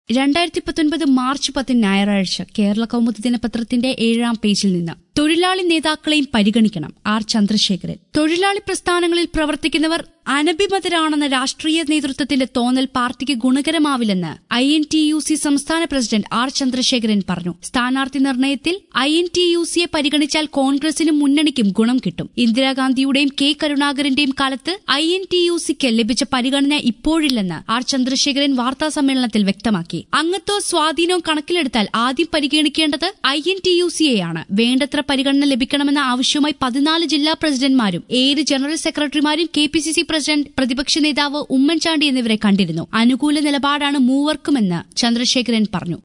രണ്ടായിരത്തി പത്തൊൻപത് മാർച്ച് പത്തിന് ഞായറാഴ്ച കേരള കൗമുദി ദിനപത്രത്തിന്റെ ഏഴാം പേജിൽ നിന്ന് തൊഴിലാളി നേതാക്കളെയും പരിഗണിക്കണം ആർ ചന്ദ്രശേഖരൻ തൊഴിലാളി പ്രസ്ഥാനങ്ങളിൽ പ്രവർത്തിക്കുന്നവർ അനഭിമതരാണെന്ന രാഷ്ട്രീയ നേതൃത്വത്തിന്റെ തോന്നൽ പാർട്ടിക്ക് ഗുണകരമാവില്ലെന്ന് I N T U C സംസ്ഥാന പ്രസിഡന്റ് ആർ ചന്ദ്രശേഖരൻ പറഞ്ഞു സ്ഥാനാർത്ഥി നിർണയത്തിൽ ഐ എൻ ടി യു സിയെ പരിഗണിച്ചാൽ കോൺഗ്രസിനും മുന്നണിക്കും ഗുണം കിട്ടും ഇന്ദിരാഗാന്ധിയുടെയും കെ കരുണാകരന്റെയും കാലത്ത് ഐ എൻ ടി യു സിക്ക് ലഭിച്ച പരിഗണന ഇപ്പോഴില്ലെന്ന് ആർ ചന്ദ്രശേഖരൻ വാർത്താ സമ്മേളനത്തിൽ വ്യക്തമാക്കി അംഗത്വ സ്വാധീനവും കണക്കിലെടുത്താൽ ആദ്യം പരിഗണിക്കേണ്ടത് ഐ എൻ ടി യു സിയെയാണ് വേണ്ടത്ര പരിഗണന ലഭിക്കണമെന്ന ആവശ്യവുമായി പതിനാല് ജില്ലാ പ്രസിഡന്റ്മാരും ഏഴ് ജനറൽ സെക്രട്ടറിമാരും K P C C president പ്രതിപക്ഷ നേതാവ് ഉമ്മൻചാണ്ടി എന്നിവരെ കണ്ടിരുന്നു അനുകൂല നിലപാടാണ് മൂവർക്കുമെന്ന് ചന്ദ്രശേഖരൻ പറഞ്ഞു